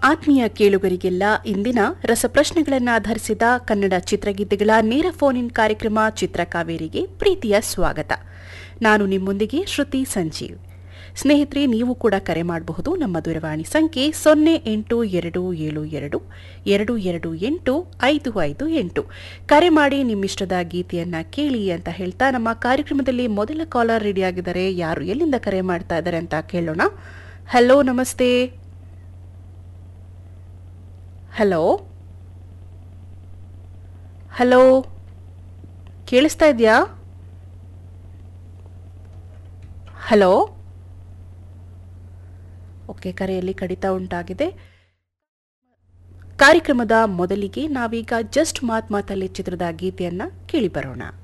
ಆತ್ಮೀಯ ಕೇಳುಗರಿಗೆಲ್ಲ ಇಂದಿನ ರಸಪ್ರಶ್ನೆಗಳನ್ನು ಆಧರಿಸಿದ ಕನ್ನಡ ಚಿತ್ರಗೀತೆಗಳ ನೇರ ಫೋನ್ ಇನ್ ಕಾರ್ಯಕ್ರಮ ಚಿತ್ರಕಾವೇರಿಗೆ ಪ್ರೀತಿಯ ಸ್ವಾಗತ ನಾನು ನಿಮ್ಮೊಂದಿಗೆ ಶ್ರುತಿ ಸಂಜೀವ್ ಸ್ನೇಹಿತರೆ ನೀವು ಕೂಡ ಕರೆ ಮಾಡಬಹುದು ನಮ್ಮ ದೂರವಾಣಿ ಸಂಖ್ಯೆ ಸೊನ್ನೆ ಎಂಟು ಎರಡು ಏಳು ಎರಡು ಎರಡು ಎರಡು ಎಂಟು ಐದು ಐದು ಎಂಟು ಕರೆ ಮಾಡಿ ನಿಮ್ಮಿಷ್ಟದ ಗೀತೆಯನ್ನ ಕೇಳಿ ಅಂತ ಹೇಳ್ತಾ ನಮ್ಮ ಕಾರ್ಯಕ್ರಮದಲ್ಲಿ ಮೊದಲ ಕಾಲರ್ ರೆಡಿ ಆಗಿದ್ದಾರೆ ಯಾರು ಎಲ್ಲಿಂದ ಕರೆ ಮಾಡ್ತಾ ಇದ್ದಾರೆ ಅಂತ ಕೇಳೋಣ ಹಲೋ ನಮಸ್ತೆ ಹಲೋ ಹಲೋ ಕೇಳಿಸ್ತಾ ಇದೆಯಾ ಹಲೋ ಓಕೆ ಕರೆಯಲ್ಲಿ ಕಡಿತ ಉಂಟಾಗಿದೆ ಕಾರ್ಯಕ್ರಮದ ಮೊದಲಿಗೆ ನಾವೀಗ ಜಸ್ಟ್ ಮಾತ್ ಮಾತಲ್ಲಿ ಚಿತ್ರದ ಗೀತೆಯನ್ನ ಕೇಳಿ ಬರೋಣ